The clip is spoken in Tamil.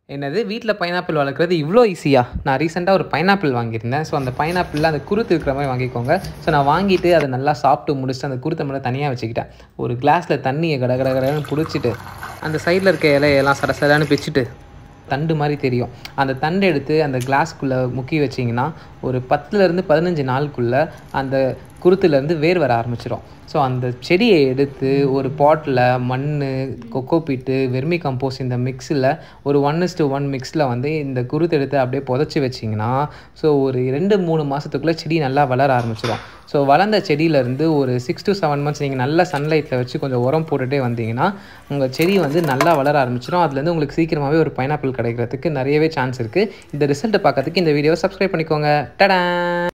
என்னது வீட்டில் பைனாப்பிள் வளர்க்குறது இவ்வளோ ஈஸியா நான் ரீசெண்டாக ஒரு பைனாப்பிள் வாங்கியிருந்தேன் ஸோ அந்த பைனாப்பிளில் அந்த குருத்து இருக்கிற மாதிரி வாங்கிக்கோங்க ஸோ நான் வாங்கிட்டு அதை நல்லா சாப்பிட்டு முடிச்சுட்டு அந்த குருத்தை மட்டும் தனியாக வச்சுக்கிட்டேன் ஒரு கிளாஸில் தண்ணியை கட கட கடன்னு பிடிச்சிட்டு அந்த சைடில் இருக்க இலையெல்லாம் சட சடன்னு பிச்சுட்டு தண்டு மாதிரி தெரியும் அந்த தண்டு எடுத்து அந்த கிளாஸ்க்குள்ளே முக்கி வச்சிங்கன்னா ஒரு பத்துலேருந்து பதினஞ்சு நாளுக்குள்ளே அந்த குருத்துலேருந்து வேர் வர ஆரம்பிச்சிடும் ஸோ அந்த செடியை எடுத்து ஒரு பாட்டில் மண் கொக்கோ பீட்டு வெர்மி கம்போஸ் இந்த மிக்ஸில் ஒரு ஒன் இஸ் டு ஒன் மிக்ஸில் வந்து இந்த குருத்து எடுத்து அப்படியே புதைச்சி வச்சிங்கன்னா ஸோ ஒரு ரெண்டு மூணு மாதத்துக்குள்ளே செடி நல்லா வளர ஆரம்பிச்சிடும் ஸோ வளர்ந்த செடியிலேருந்து ஒரு சிக்ஸ் டு செவன் மந்த்ஸ் நீங்கள் நல்ல சன்லைட்டில் வச்சு கொஞ்சம் உரம் போட்டுகிட்டே வந்தீங்கன்னா உங்கள் செடி வந்து நல்லா வளர ஆரம்பிச்சிடும் அதுலேருந்து உங்களுக்கு சீக்கிரமாகவே ஒரு பைனாப்பிள் கிடைக்கிறதுக்கு நிறையவே சான்ஸ் இருக்குது இந்த ரிசல்ட்டை பார்க்கறதுக்கு இந்த வீடியோவை சப்ஸ்கிரைப் பண்ணிக்கோங்க டடா